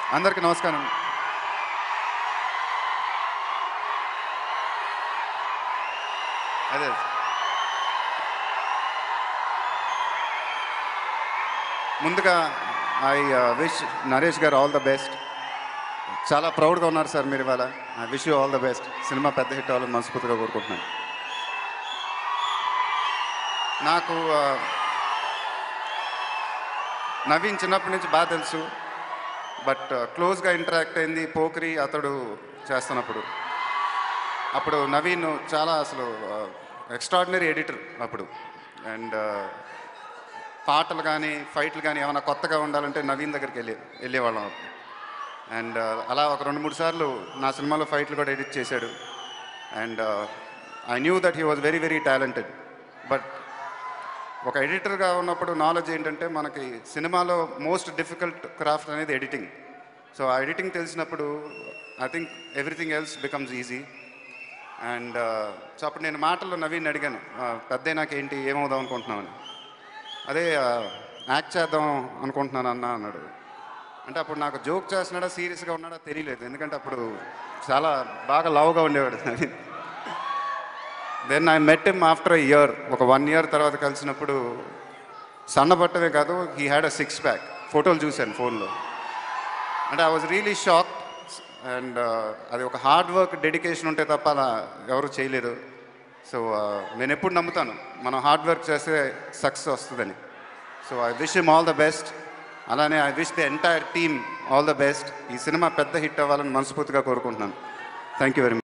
అందరికీ నమస్కారం అదే ముందుగా ఐ విష్ నరేష్ గారు ఆల్ ద బెస్ట్ చాలా ప్రౌడ్గా ఉన్నారు సార్ మీరు ఇవాళ I wish you all the best cinema పెద్ద హిట్ అవ్వాలని మనస్ఫూర్తిగా కోరుకుంటున్నాను నాకు ఆ, నవీన్ చిన్నప్పటి నుంచి బాగా తెలుసు బట్ క్లోజ్గా ఇంటరాక్ట్ అయింది పోకరి అతడు చేస్తున్నప్పుడు అప్పుడు నవీన్ చాలా అసలు ఎక్స్ట్రాడినరీ ఎడిటర్ అప్పుడు అండ్ పాటలు కానీ ఫైట్లు కానీ ఏమైనా కొత్తగా ఉండాలంటే నవీన్ దగ్గరికి వెళ్ళి వెళ్ళేవాళ్ళం అండ్ అలా ఒక రెండు మూడు సార్లు నా సినిమాలో ఫైట్లు కూడా ఎడిట్ చేశాడు and I knew that he was very very talented but ఒక ఎడిటర్గా ఉన్నప్పుడు నాలెడ్జ్ ఏంటంటే మనకి సినిమాలో మోస్ట్ డిఫికల్ట్ క్రాఫ్ట్ అనేది ఎడిటింగ్ సో ఆ ఎడిటింగ్ తెలిసినప్పుడు I think everything else becomes easy and so అప్పుడు నేను మాటల్లో నవీన్ అడిగాను పెద్ద నాకేంటి ఏమవుదాం అనుకుంటున్నామని అదే యాక్ట్ చేద్దాం అనుకుంటున్నాను అన్న అన్నాడు అంటే అప్పుడు నాకు జోక్ చేస్తున్నాడా సీరియస్గా ఉన్నాడా తెలియలేదు ఎందుకంటే అప్పుడు చాలా బాగా లవ్గా ఉండేవాడు Naveen then I met him after year ఒక వన్ ఇయర్ తర్వాత కలిసినప్పుడు సన్నబట్టమే కాదు he had a six pack ఫోటోలు చూశాను ఫోన్లో అంటే I was really shock and అది ఒక హార్డ్ వర్క్ డెడికేషన్ ఉంటే తప్ప అలా ఎవరు చేయలేరు సో నేను ఎప్పుడు నమ్ముతాను మనం హార్డ్ వర్క్ చేస్తే సక్సెస్ వస్తుందని so I wish him all the best అలానే I wish the entire team all the best ఈ సినిమా పెద్ద హిట్ అవ్వాలని మనస్ఫూర్తిగా కోరుకుంటున్నాను థ్యాంక్ యూ వెరీ మచ్